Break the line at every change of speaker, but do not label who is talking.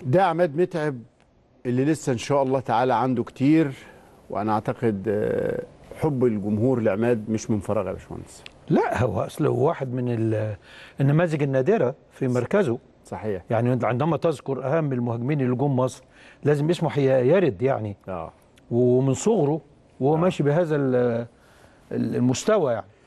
ده عماد متعب اللي لسه ان شاء الله تعالى عنده كتير وانا اعتقد آه، حب الجمهور لعماد مش من فراغ يا باشمهندس
لا هو اصله هو واحد من ال- النماذج النادره في مركزه
صحيح
يعني أنت عندما تذكر اهم المهاجمين اللي جم مصر لازم اسمه حي- يرد يعني
اه
ومن صغره وهو ماشي بهذا ال- المستوى يعني